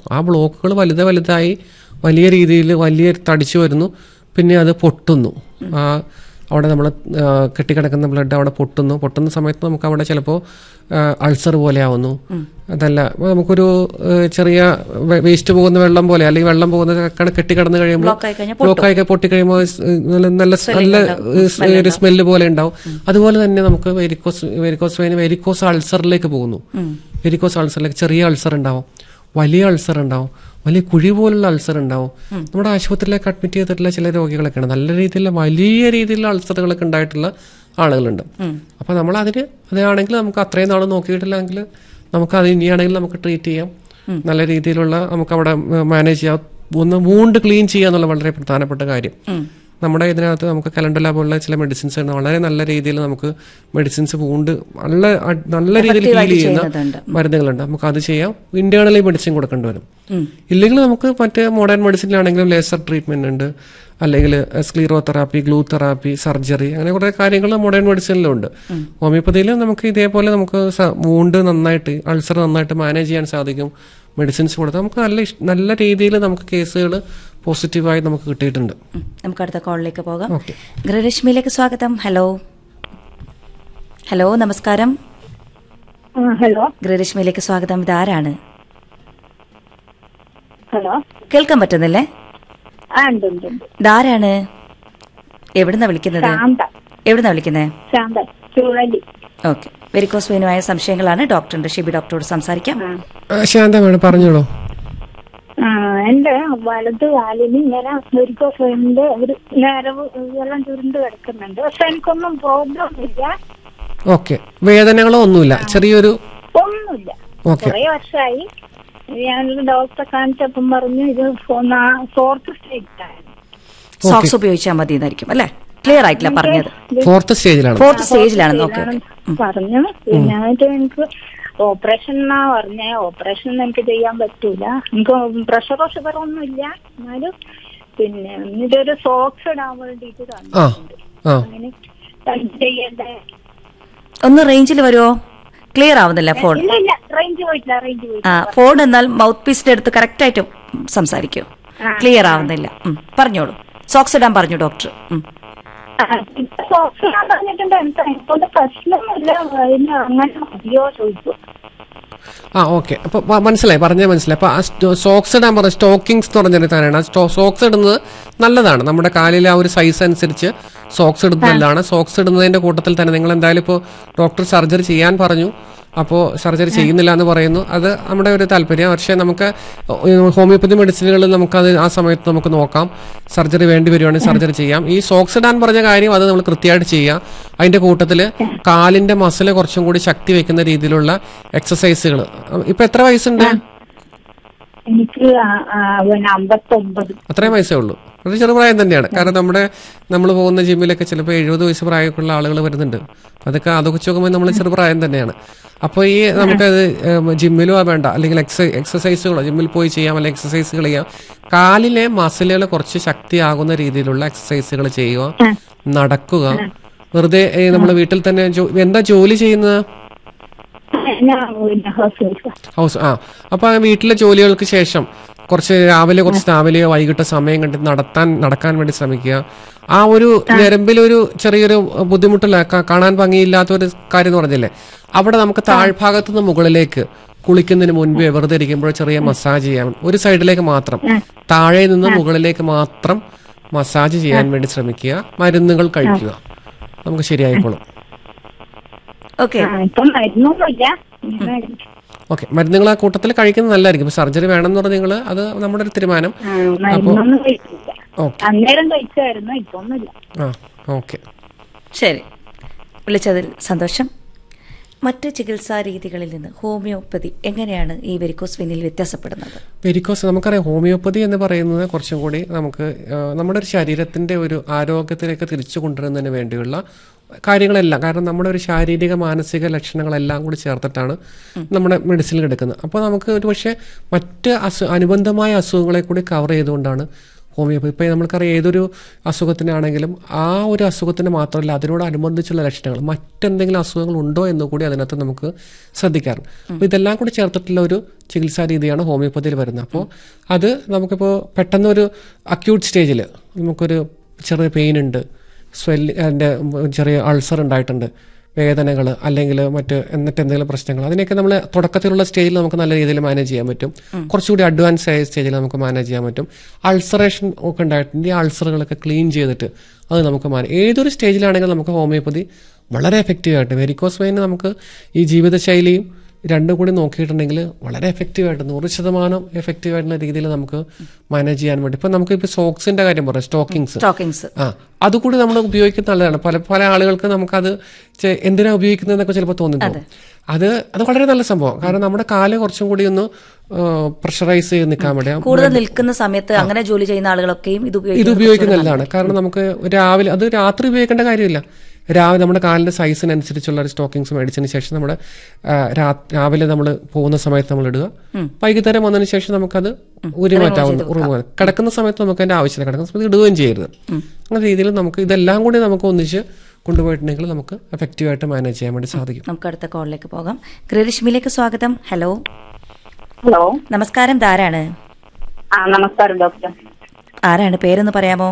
ആ ബ്ലോക്കുകൾ വലുത് വലുതായി വലിയ രീതിയിൽ വലിയ തടിച്ചു വരുന്നു പിന്നെ അത് പൊട്ടുന്നു ആ അവിടെ നമ്മൾ കെട്ടിക്കിടക്കുന്ന ബ്ലഡ് അവിടെ പൊട്ടുന്നു പൊട്ടുന്ന സമയത്ത് നമുക്ക് അവിടെ ചിലപ്പോൾ അൾസർ പോലെ ആവുന്നു അതല്ല അപ്പൊ നമുക്കൊരു ആ, ചെറിയ വേസ്റ്റ് പോകുന്ന വെള്ളം പോലെ അല്ലെങ്കിൽ വെള്ളം പോകുന്ന കണ- കെട്ടിക്കിടന്ന് കഴിയുമ്പോൾ ബ്ലോക്ക് ആയി കഴിഞ്ഞാൽ ബ്ലോക്ക് ആയി പൊട്ടി കഴിയുമ്പോൾ നല്ല നല്ല നല്ല ഏഹ്, ഒരു സ്മെല്ല് പോലെ ഉണ്ടാവും അതുപോലെ തന്നെ നമുക്ക് വെരിക്കോസ് വെരിക്കോസ് വെയിൻ വെരിക്കോസ് അൾസറിലേക്ക് പോകുന്നു വെരിക്കോസ് അൾസറിലേക്ക് ചെറിയ അൾസർ ഉണ്ടാവും വലിയ അൾസർ ഉണ്ടാവും വലിയ കുഴി പോലുള്ള അൾസർ ഉണ്ടാവും നമ്മുടെ ആശുപത്രിയിലേക്ക് അഡ്മിറ്റ് ചെയ്തിട്ടുള്ള ചില രോഗികളൊക്കെയാണ് നല്ല രീതിയിലുള്ള വലിയ രീതിയിലുള്ള അൾസറുകളൊക്കെ ഉണ്ടായിട്ടുള്ള ആളുകളുണ്ട് അപ്പൊ നമ്മൾ അതിന് അതാണെങ്കിൽ നമുക്ക് അത്രയും നാൾ നോക്കിയിട്ടില്ലെങ്കിൽ നമുക്ക് അത് ഇനിയാണെങ്കിൽ നമുക്ക് ട്രീറ്റ് ചെയ്യാം നല്ല രീതിയിലുള്ള നമുക്ക് അവിടെ മാനേജ് ചെയ്യാം ഒന്ന് വൂണ്ട് ക്ലീൻ ചെയ്യുക എന്നുള്ള വളരെ പ്രധാനപ്പെട്ട കാര്യം നമ്മുടെ ഇതിനകത്ത് നമുക്ക് കലണ്ടല പോലുള്ള ചില മെഡിസിൻസ് ഉണ്ട് വളരെ നല്ല രീതിയിൽ നമുക്ക് മെഡിസിൻസ് വൂണ്ട് നല്ല അ- നല്ല രീതിയിൽ ഹീൽ ചെയ്യുന്ന ചെയ്യുന്നതുണ്ട്. മരുന്നുകളുണ്ട് നമുക്ക് അത് ചെയ്യാം ഇന്റേണലി മെഡിസിൻ കൊടുക്കേണ്ടി വരും ഇല്ലെങ്കിൽ നമുക്ക് മറ്റേ മോഡേൺ മെഡിസിനിലാണെങ്കിലും ലേസർ ട്രീറ്റ്മെന്റ് ഉണ്ട് അല്ലെങ്കിൽ sclerotherapy glue therapy surgery അങ്ങനെ കുറേ കാര്യങ്ങൾ മോഡേൺ മെഡിസിനിലും ഉണ്ട് ഹോമിയോപ്പതിയിലും നമുക്ക് ഇതേപോലെ നമുക്ക് വൂണ്ട് നന്നായിട്ട് അൾസർ നന്നായിട്ട് മാനേജ് ചെയ്യാൻ സാധിക്കും മെഡിസിൻസ് കൊടുത്താൽ നമുക്ക് നല്ല ഇഷ്- നല്ല രീതിയിൽ നമുക്ക് കേസുകൾ പോസിറ്റീവായി നമുക്ക് കിട്ടിയിട്ടുണ്ട് ഉം. നമുക്ക് അടുത്ത കോളിലേക്ക് പോകാം ഓക്കെ ഗൃഹരശ്മിയിലേക്ക് സ്വാഗതം ഹലോ ഹലോ നമസ്കാരം ആ ഹലോ ഗൃഹരശ്മിയിലേക്ക് സ്വാഗതം ഇതാരാണ് ഹലോ കേൾക്കാൻ പറ്റുന്നില്ലേ ആ ഉണ്ട് ഉണ്ട് ഉണ്ട് ഇതാരാണ് എവിടുന്നാ വിളിക്കുന്നത് ശാന്ത എവിടുന്നാ വിളിക്കുന്നത് ശാന്ത ചുഴലി ഓക്കെ വെരിക്കോസ് വെയിനുമായ സംശയങ്ങളാണ് ഡോക്ടറുണ്ട് ഷിബി ഡോക്ടറോട് സംസാരിക്കാം ആ. ശാന്തമാണ് പറഞ്ഞോളൂ ആ എന്റെ വലത് കാലിന് ഇങ്ങനെ വെരിക്കോഫിന്റെ ഒരു ഞരവ് എല്ലാം ചുരുണ്ട് കിടക്കുന്നുണ്ട് പക്ഷെ എനിക്കൊന്നും പ്രോബ്ലം ഇല്ല ഓക്കെ വേദനകളോ ഒന്നുമില്ല ചെറിയൊരു ഒന്നുമില്ല ഓക്കെ കുറെ വർഷമായി ഞാനൊരു ഡോക്ടറെ കാണിച്ചപ്പം പറഞ്ഞു ഇത് ഫോർത്ത് സ്റ്റേജ് ആണ് സോക്സ് ഉപയോഗിച്ചാൽ മതി എന്നായിരിക്കും അല്ലേ ക്ലിയർ ആയിട്ടില്ല പറഞ്ഞത് ഫോർത്ത് സ്റ്റേജിലാണ് ഫോർത്ത് സ്റ്റേജിലാണ് ഓക്കെ ഓക്കെ പറഞ്ഞു പിന്നെ എന്നിട്ട് എനിക്ക് ഓപ്പറേഷൻ എന്നാ പറഞ്ഞ ഓപ്പറേഷൻ എനിക്ക് ചെയ്യാൻ പറ്റൂല എനിക്ക് പ്രഷറോ ഷുഗറോ ഒന്നും ഇല്ല എന്നാലും പിന്നെ എന്നിട്ട് ഒരു സോക്സ് ഇടാൻ വേണ്ടിട്ട് ആ തന്നിട്ടുണ്ട് ആ അങ്ങനെ അത് ചെയ്യണ്ടേ ഒന്ന് റേഞ്ചിൽ വരുമോ ക്ലിയർ ആവുന്നില്ല ഫോൺ ഇല്ല ഇല്ല റേഞ്ച് പോയിട്ടില്ല റേഞ്ച് പോയിട്ടില്ല ആ ഫോൺ എന്നാൽ മൗത്ത് പീസിന്റെ അടുത്ത് കറക്റ്റ് ആയിട്ട് സംസാരിക്കൂ ക്ലിയർ ആവുന്നില്ല ഉം, പറഞ്ഞോളൂ സോക്സ് ഇടാൻ പറഞ്ഞു ഡോക്ടർ ഉം. സോക്സ് ഇടാൻ പറഞ്ഞിട്ടുണ്ട് എനിക്ക് എനിക്കൊണ്ട് പ്രശ്നമൊന്നുമില്ല അതിന് അങ്ങനെ മതിയോ ചോദിച്ചു ആ ഓക്കെ അപ്പൊ പ- മനസ്സിലായി പറഞ്ഞാൽ മനസ്സിലായി അപ്പൊ ആ സോക്സ് ഇടാൻ പറഞ്ഞ സ്റ്റോക്കിങ്സ് എന്ന് പറഞ്ഞൊരു സാധനമാണ് ആ സോക്സ് ഇടുന്നത് നല്ലതാണ് നമ്മുടെ കാലിലെ ആ ഒരു സൈസ് അനുസരിച്ച് സോക്സ് ഇടുന്നത് നല്ലതാണ് സോക്സ് ഇടുന്നതിന്റെ കൂട്ടത്തിൽ തന്നെ നിങ്ങൾ എന്തായാലും ഇപ്പോൾ ഡോക്ടർ സർജറി ചെയ്യാൻ പറഞ്ഞു അപ്പോൾ സർജറി ചെയ്യുന്നില്ല എന്ന് പറയുന്നു അത് നമ്മുടെ ഒരു താല്പര്യം പക്ഷേ നമുക്ക് ഹോമിയോപ്പതി മെഡിസിനുകളിൽ നമുക്കത് ആ സമയത്ത് നമുക്ക് നോക്കാം സർജറി വേണ്ടി വരുവാണെങ്കിൽ സർജറി ചെയ്യാം ഈ സോക്സ് ഇടാൻ പറഞ്ഞ കാര്യം അത് നമ്മൾ കൃത്യമായിട്ട് ചെയ്യാം അതിന്റെ കൂട്ടത്തിൽ കാലിന്റെ മസിൽ കുറച്ചും കൂടി ശക്തി വെക്കുന്ന രീതിയിലുള്ള എക്സസൈസുകൾ ഇപ്പൊ എത്ര വയസ്സുണ്ട് എനിക്ക് ആ- ആ പിന്നെ അമ്പത്തൊമ്പത് അത്രയും വയസ്സേ ഉള്ളൂ അത് ചെറുപ്രായം തന്നെയാണ് കാരണം നമ്മുടെ നമ്മൾ പോകുന്ന ജിമ്മിലൊക്കെ ചിലപ്പോൾ എഴുപത് വയസ്സ് പ്രായമൊക്കെയുള്ള ആളുകൾ വരുന്നുണ്ട് അതൊക്കെ അതൊക്കെ നോക്കുമ്പോൾ നമ്മൾ ചെറുപ്രായം തന്നെയാണ് അപ്പോൾ ഈ നമുക്കത് ഏം, ജിമ്മിലോ വേണ്ട അല്ലെങ്കിൽ എക്സ എക്സസൈസുകളോ ജിമ്മിൽ പോയി ചെയ്യാം അല്ലെങ്കിൽ എക്സസൈസുകൾ ചെയ്യാം കാലിലെ മസിലുകൾ കുറച്ച് ശക്തിയാകുന്ന രീതിയിലുള്ള എക്സസൈസുകൾ ചെയ്യുക നടക്കുക വെറുതെ നമ്മൾ വീട്ടിൽ തന്നെ ജോ- എന്താ ജോലി ചെയ്യുന്നത് ഞാൻ പിന്നെ ഹൗസ് വൈഫ് ഹൗസ് ആ അപ്പൊ ആ വീട്ടിലെ ജോലികൾക്ക് ശേഷം കുറച്ച് രാവിലെ കുറച്ച് രാവിലെയോ വൈകിട്ടോ സമയം കണ്ട് നടത്താൻ നടക്കാൻ വേണ്ടി ശ്രമിക്കുക ആ ഒരു ഞരമ്പിലൊരു ചെറിയൊരു ബുദ്ധിമുട്ടില്ല കാ- കാണാൻ ഭംഗിയില്ലാത്ത ഒരു കാര്യം എന്ന് പറഞ്ഞില്ലേ അവിടെ നമുക്ക് താഴ്ഭാഗത്ത് നിന്ന് മുകളിലേക്ക് കുളിക്കുന്നതിന് മുൻപേ വെറുതെ ഇരിക്കുമ്പോൾ ചെറിയ മസാജ് ചെയ്യാൻ ഒരു സൈഡിലേക്ക് മാത്രം താഴെ നിന്ന് മുകളിലേക്ക് മാത്രം മസാജ് ചെയ്യാൻ വേണ്ടി ശ്രമിക്കുക മരുന്നുകൾ കഴിക്കുക നമുക്ക് ശരിയായിക്കോളും ഓക്കെ ആ, ഇപ്പം മരുന്നൊന്നുമില്ല ഇങ്ങനെ, ഓക്കെ മരുന്നുകൾ ആ കൂട്ടത്തിൽ കഴിക്കുന്നത് നല്ലതായിരിക്കും ഇപ്പൊ സർജറി വേണമെന്ന് പറഞ്ഞാൽ നിങ്ങൾ അത് നമ്മുടെ ഒരു തീരുമാനം ആ, മരുന്നൊന്നും കഴിക്കില്ല ഓക്കെ അന്നേരം കഴിച്ചായിരുന്നു ഇപ്പൊ ഒന്നുമില്ല ആ ഓക്കെ ശരി വിളിച്ചതിൽ സന്തോഷം മറ്റ് ചികിത്സാ രീതികളിൽ നിന്ന് ഹോമിയോപ്പതി എങ്ങനെയാണ് ഈ വെരിക്കോസ് വെയിനിൽ വ്യത്യാസപ്പെടുന്നത് വെരിക്കോസ് നമുക്കറിയാം ഹോമിയോപ്പതി എന്ന് പറയുന്നത് കുറച്ചും കൂടി നമുക്ക് ആ, നമ്മുടെ ഒരു ശരീരത്തിന്റെ ഒരു ആരോഗ്യത്തിലേക്ക് തിരിച്ചു കൊണ്ടുവരുന്നതിന് വേണ്ടിയുള്ള കാര്യങ്ങളെല്ലാം കാരണം നമ്മുടെ ഒരു ശാരീരിക മാനസിക ലക്ഷണങ്ങളെല്ലാം കൂടി ചേർത്തിട്ടാണ് നമ്മുടെ മെഡിസിനിൽ എടുക്കുന്നത് അപ്പോൾ നമുക്ക് ഒരു പക്ഷേ മറ്റ് അസു അനുബന്ധമായ അസുഖങ്ങളെ കൂടി കവർ ചെയ്തുകൊണ്ടാണ് ഹോമിയോപ്പതി ഇപ്പോൾ നമുക്കറിയാം ഏതൊരു അസുഖത്തിനാണെങ്കിലും ആ ഒരു അസുഖത്തിന് മാത്രമല്ല അതിനോടനുബന്ധിച്ചുള്ള ലക്ഷണങ്ങൾ മറ്റെന്തെങ്കിലും അസുഖങ്ങൾ ഉണ്ടോ എന്ന് കൂടി അതിനകത്ത് നമുക്ക് ശ്രദ്ധിക്കാറുണ്ട് അപ്പോൾ ഇതെല്ലാം കൂടി ചേർത്തിട്ടുള്ള ഒരു ചികിത്സാ രീതിയാണ് ഹോമിയോപ്പതിയിൽ വരുന്നത് അപ്പോൾ അത് നമുക്കിപ്പോൾ പെട്ടെന്നൊരു അക്യൂട്ട് സ്റ്റേജിൽ നമുക്കൊരു ചെറിയ പെയിൻ ഉണ്ട് സ്വെല്ലി അതിൻ്റെ ചെറിയ അൾസർ ഉണ്ടായിട്ടുണ്ട് വേദനകൾ അല്ലെങ്കിൽ മറ്റ് എന്നിട്ട് എന്തെങ്കിലും പ്രശ്നങ്ങൾ അതിനെയൊക്കെ നമ്മൾ തുടക്കത്തിലുള്ള സ്റ്റേജിൽ നമുക്ക് നല്ല രീതിയിൽ മാനേജ് ചെയ്യാൻ പറ്റും കുറച്ചുകൂടി അഡ്വാൻസ് ആയ സ്റ്റേജിൽ നമുക്ക് മാനേജ് ചെയ്യാൻ പറ്റും അൾസറേഷൻ ഒക്കെ ഉണ്ടായിട്ടുണ്ട് ഈ അൾസറുകളൊക്കെ ക്ലീൻ ചെയ്തിട്ട് അത് നമുക്ക് മാനേജ് ഏതൊരു സ്റ്റേജിലാണെങ്കിലും നമുക്ക് ഹോമിയോപ്പതി വളരെ എഫക്റ്റീവ് ആയിട്ട് വെരിക്കോസ് വെയിന് നമുക്ക് ഈ ജീവിതശൈലിയും രണ്ടും കൂടി നോക്കിയിട്ടുണ്ടെങ്കിൽ വളരെ എഫക്റ്റീവായിട്ട് നൂറ് ശതമാനം എഫക്റ്റീവ് ആയിട്ടുള്ള രീതിയിൽ നമുക്ക് മാനേജ് ചെയ്യാൻ വേണ്ടി ഇപ്പം നമുക്ക് ഇപ്പോൾ സോക്സിന്റെ കാര്യം പറയാം സ്റ്റോക്കിങ്സ് സ്റ്റോക്കിങ്സ് ആ അതുകൂടി നമ്മൾ ഉപയോഗിക്കുന്നത് നല്ലതാണ് പല പല ആളുകൾക്ക് നമുക്കത് ചെ- എന്തിനാ ഉപയോഗിക്കുന്നതെന്നൊക്കെ ചിലപ്പോൾ തോന്നുന്നു അത് അത് വളരെ നല്ല സംഭവം കാരണം നമ്മുടെ കാല് കുറച്ചും കൂടി ഒന്ന് പ്രഷറൈസ് ചെയ്ത് നിൽക്കാൻ വേണ്ടി കൂടുതൽ നിൽക്കുന്ന സമയത്ത് അങ്ങനെ ജോലി ചെയ്യുന്ന ആളുകളൊക്കെയും ഇത് ഇത് ഉപയോഗിക്കുന്നത് ഉപയോഗിക്കുന്നത് നല്ലതാണ് കാരണം നമുക്ക് രാവിലെ അത് രാത്രി ഉപയോഗിക്കേണ്ട കാര്യമില്ല രാവിലെ നമ്മുടെ കാലിന്റെ സൈസിനനുസരിച്ചുള്ള ഒരു സ്റ്റോക്കിങ്സ് മേടിച്ചതിന് ശേഷം നമ്മുടെ ആ, രാ- രാവിലെ നമ്മൾ പോകുന്ന സമയത്ത് നമ്മൾ ഇടുക വൈകുന്നേരം വന്നതിന് ശേഷം നമുക്കത് ഉരി മാറ്റാവുന്ന ഉറി മാറ്റാം. കിടക്കുന്ന സമയത്ത് നമുക്ക് അതിന്റെ ആവശ്യമില്ല കിടക്കുന്ന സമയത്ത് ഇടുകയും ചെയ്യരുത് അങ്ങനെ രീതിയിൽ നമുക്ക് ഇതെല്ലാം കൂടി നമുക്ക് ഒന്നിച്ച് കൊണ്ടുപോയിട്ടുണ്ടെങ്കിൽ നമുക്ക് എഫക്റ്റീവായിട്ട് മാനേജ് ചെയ്യാൻ വേണ്ടി സാധിക്കും നമുക്ക് അടുത്ത കോളിലേക്ക് പോകാം ഗൃഹരശ്മിയിലേക്ക് സ്വാഗതം ഹലോ ഹലോ നമസ്കാരം ധാരാണ് ആ നമസ്കാരം ഡോക്ടർ ആരാണ് പേരൊന്ന് പറയാമോ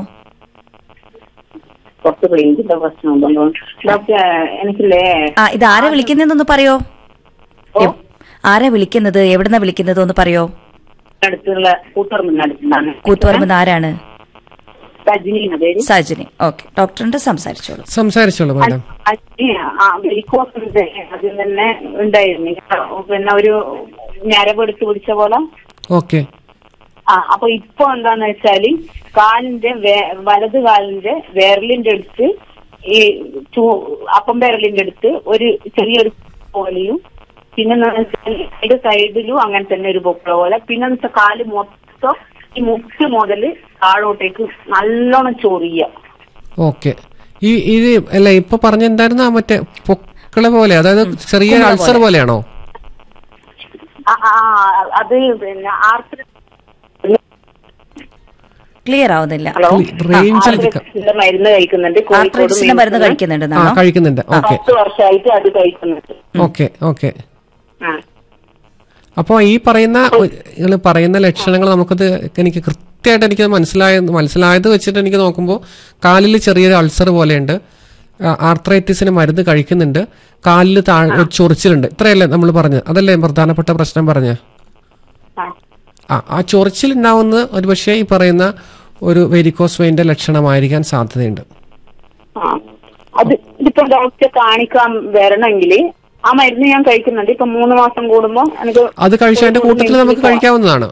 കുറച്ച് റേഞ്ചിന്റെ പ്രശ്നമുണ്ടല്ലോ ഡോക്ടർ എനിക്കില്ലേ ആ ഇത് ആരാ വിളിക്കുന്നതെന്നൊന്ന് പറയോ ഓ എവ്- ആരാ വിളിക്കുന്നത് എവിടുന്നാ വിളിക്കുന്നത് ഒന്ന് പറയോ അടുത്തുള്ള കൂത്തുറമ്പിനടുത്താണ് കൂത്തുപറമ്പ് ആരാണ് സജിനി എന്ന പേര് സജിനി ഓക്കെ ഡോക്ടറിന്റെ സംസാരിച്ചോളൂ സംസാരിച്ചോളൂ മാഡം സജിനി, ആ വെരിക്കോസ് ഉണ്ട് അതിൽ തന്നെ ഉണ്ടായിരുന്നു പിന്നെ ഒരു ഞരവെടുത്ത് പിടിച്ച പോലെ ഓക്കെ ആ അപ്പൊ ഇപ്പൊ എന്താന്ന് വെച്ചാല് കാലിന്റെ വേ- വലത് കാലിന്റെ വിരലിന്റെ അടുത്ത് ഈ ചൂ- അപ്പം വിരലിന്റെ അടുത്ത് ഒരു ചെറിയൊരു പോലെയും പിന്നെ രണ്ട് സൈഡിലും അങ്ങനെ തന്നെ ഒരു പൊക്കള പോലെ പിന്നെ എന്ന് വെച്ചാൽ കാല് മൊത്തം ഈ മുട്ട് മുതൽ താഴോട്ടേക്ക് നല്ലോണം ചൊറിയ ഓക്കെ ഈ ഇത് അല്ല ഇപ്പൊ പറഞ്ഞ എന്തായിരുന്നു ആ മറ്റേ പൊക്കള പോലെ അതായത് ചെറിയ അൾസർ പോലെയാണോ ആ, ആ, അത് പിന്നെ ആർത്ര ക്ലിയർ ആവുന്നില്ല ഹലോ റേഞ്ചിൽ ആർത്രൈറ്റിസിന്റെ മരുന്ന് കഴിക്കുന്നുണ്ട് കോഴിക്കോട് ആർത്രൈറ്റിസിന്റെ മരുന്ന് മെഡിസിന് കഴിക്കുന്നുണ്ട് ആ എന്നാണോ കഴിക്കുന്നുണ്ട് ഓക്കെ പത്ത് വർഷമായിട്ട് അത് കഴിക്കുന്നുണ്ട് ഓക്കെ ഓക്കെ ആ അപ്പോൾ ഈ പറയുന്ന നിങ്ങൾ പറയുന്ന ലക്ഷണങ്ങൾ നമുക്കത് എനിക്ക് കൃത്യമായിട്ട് എനിക്ക് മനസ്സിലായ മനസ്സിലായത് വെച്ചിട്ട് എനിക്ക് നോക്കുമ്പോൾ കാലിൽ ചെറിയൊരു അൾസർ പോലെയുണ്ട് ആ, ആർത്രൈറ്റിസിന് മരുന്ന് കഴിക്കുന്നുണ്ട് കാലിൽ താഴെ ചൊറിച്ചിലുണ്ട് ഇത്രയല്ലേ നമ്മൾ പറഞ്ഞത് അതല്ലേ പ്രധാനപ്പെട്ട പ്രശ്നം പറഞ്ഞ ആ ആ ആ ചൊറിച്ചിൽ ഉണ്ടാവുന്ന ഒരുപക്ഷെ ഈ പറയുന്ന ഒരു വെരിക്കോസ് വെയിന്റെ ലക്ഷണമായിരിക്കാൻ സാധ്യതയുണ്ട് ആ. അത് ഇതിപ്പോ ഡോക്ടറെ കാണിക്കാൻ വരണമെങ്കിൽ ആ മരുന്ന് ഞാൻ കഴിക്കുന്നുണ്ട് ഇപ്പൊ മൂന്ന് മാസം കൂടുമ്പോ എനിക്ക് അത് കഴിച്ചതിന്റെ കൂട്ടത്തിൽ നമുക്ക് കഴിക്കാവുന്നതാണ്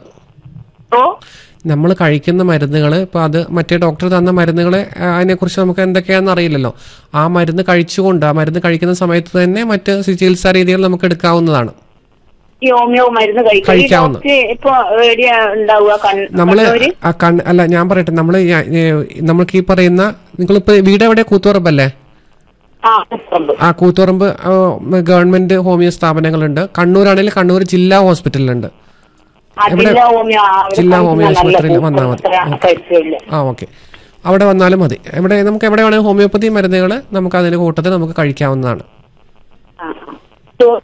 ഓ നമ്മൾ കഴിക്കുന്ന മരുന്നുകൾ ഇപ്പോൾ അത് മറ്റേ ഡോക്ടർ തന്ന മരുന്നുകൾ അതിനെക്കുറിച്ച് നമുക്ക് എന്തൊക്കെയാണെന്ന് അറിയില്ലല്ലോ ആ മരുന്ന് കഴിച്ചുകൊണ്ട് ആ മരുന്ന് കഴിക്കുന്ന സമയത്ത് തന്നെ മറ്റ് ചികിത്സാ രീതികൾ നമുക്ക് എടുക്കാവുന്നതാണ് ഈ ഹോമിയോ മരുന്ന് കഴിക്കും ഈ കഴിക്കാവുന്ന. ഡോക്ടർ ഇപ്പൊ എവിടെയാ ഉണ്ടാവുക കൺ- നമ്മൾ കണ്ണൂര് അല്ല ഞാൻ പറയട്ടെ നമ്മൾ നമ്മൾക്ക് ഈ പറയുന്ന നിങ്ങളിപ്പോൾ വീട് എവിടെ കൂത്തുപറമ്പല്ലേ ആ ഉപ്പുണ്ട്. ആ കൂത്തുപറമ്പ് ആ, ഗവൺമെന്റ് ഹോമിയോ സ്ഥാപനങ്ങളുണ്ട് കണ്ണൂരാണെങ്കിൽ കണ്ണൂർ ജില്ലാ ഹോസ്പിറ്റലിലുണ്ട് ആ ജില്ലാ ഹോമിയോ ആ, അവിടെ ജില്ലാ കാണിക്കുന്ന ഹോമിയോ നല്ല ആശുപത്രിയിൽ വന്നാൽ മതി. അത്ര പരിചയമില്ല. ആ ഓക്കെ അവിടെ വന്നാലും മതി എവിടെ നമുക്ക് എവിടെ വേണമെങ്കിൽ ഹോമിയോപ്പതി മരുന്നുകൾ നമുക്ക് അതിന്റെ കൂട്ടത്തിൽ നമുക്ക് കഴിക്കാവുന്നതാണ് ആ, ആ. ചൊ-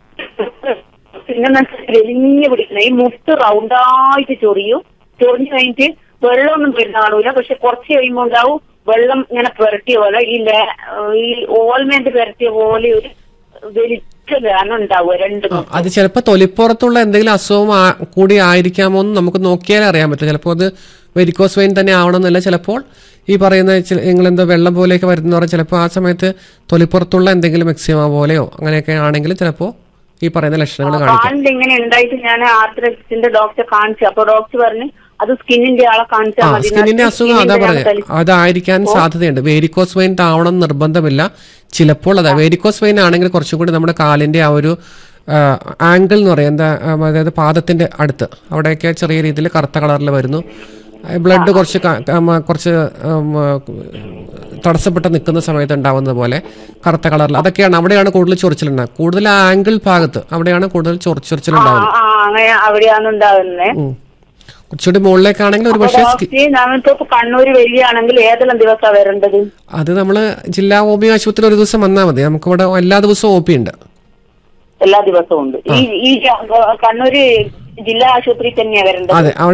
പിന്നെ വലിഞ്ഞു പിടിക്കുന്ന ഈ മുട്ട് റൗണ്ടായിട്ട് ചൊറിയും ചൊറിഞ്ഞു കഴിഞ്ഞിട്ട് വെള്ളമൊന്നും വരുന്ന കാണൂല പക്ഷെ കുറച്ച് കഴിയുമ്പോൾ ഉണ്ടാവും വെള്ളം ഇങ്ങനെ പുരട്ടിയ പോലെ ഈ ലേ- ഈ ഓൾമെന്റ് പുരട്ടിയ പോലെ ഒരു വലിച്ച വേനം ഉണ്ടാവുക രണ്ട് ആ, അത് ചിലപ്പോൾ തൊലിപ്പുറത്തുള്ള എന്തെങ്കിലും അസുഖം ആ- കൂടി ആയിരിക്കാമോ എന്ന് നമുക്ക് നോക്കിയാലേ അറിയാൻ പറ്റും ചിലപ്പോൾ അത് വെരിക്കോസ് വെയിൻ തന്നെ ആവണമെന്നില്ല ചിലപ്പോൾ ഈ പറയുന്ന ചി- നിങ്ങളെന്തോ വെള്ളം പോലെയൊക്കെ വരുന്ന പറഞ്ഞാൽ ചിലപ്പോൾ ആ സമയത്ത് തൊലിപ്പുറത്തുള്ള എന്തെങ്കിലും എക്സിമ പോലെയോ അങ്ങനെയൊക്കെ ആണെങ്കിൽ ചിലപ്പോൾ ഈ പറയുന്ന ലക്ഷണങ്ങൾ കാണിക്കാം കാലിൽ ഇങ്ങനെ ഉണ്ടായിട്ട് ഞാൻ ആർത്രൈറ്റിസിന്റെ ഡോക്ടറെ കാണിച്ചു അപ്പൊ ഡോക്ടർ പറഞ്ഞു അത് സ്കിന്നിന്റെ ആളെ ആ കാണിച്ചാൽ മതി സ്കിന്നിന്റെ അസുഖം അതാ പറഞ്ഞത് അതായിരിക്കാൻ സാധ്യതയുണ്ട് വേരിക്കോസ് വെയിൻ ആവണം എന്ന് നിർബന്ധമില്ല ചിലപ്പോൾ അതാ വേരിക്കോസ് വെയിൻ ആണെങ്കിൽ കുറച്ചും കൂടി നമ്മുടെ കാലിന്റെ ആ ഒരു ആംഗിൾ എന്ന് പറയും എന്താ ആ, അതായത് പാദത്തിന്റെ അടുത്ത് അവിടെയൊക്കെ ചെറിയ രീതിയിൽ കറുത്ത കളറിൽ വരുന്നു ബ്ലഡ് കുറച്ച് ക- ക- മ, കുറച്ച് ഉം, ആ, തടസ്സപ്പെട്ട് നിൽക്കുന്ന സമയത്ത് ഉണ്ടാവുന്നത് പോലെ കറുത്ത കളറിൽ അതൊക്കെയാണ് അവിടെയാണ് കൂടുതൽ ചൊറിച്ചിലുണ്ടാകുക കൂടുതൽ ആ ആംഗിൾ ഭാഗത്ത് അവിടെയാണ് കൂടുതൽ ചൊറി- ചൊറിച്ചിലുണ്ടാവുന്നത് ആ അങ്ങനെ അവിടെയാണ് ഉണ്ടാകുന്നത് ഉം. കുറച്ചുകൂടി മുകളിലേക്കാണെങ്കിൽ ഒരു പക്ഷേ സ്കി- ഡോക്ടർ നമുക്കിപ്പോ കണ്ണൂര് വരികയാണെങ്കിൽ ഏതെല്ലാം ദിവസമാണ് വരേണ്ടത് അത് നമ്മൾ ജില്ലാ ഹോമിയോ ആശുപത്രി ഒരു ദിവസം വന്നാൽ മതി നമുക്കിവിടെ എല്ലാ ദിവസവും ഒ പി ഉണ്ട് എല്ലാ ദിവസവും ഉണ്ട് ഈ ഈ കണ്ണൂര് ജില്ലാ ആശുപത്രി തന്നെയാ വരേണ്ടത് അതെ അവിടെ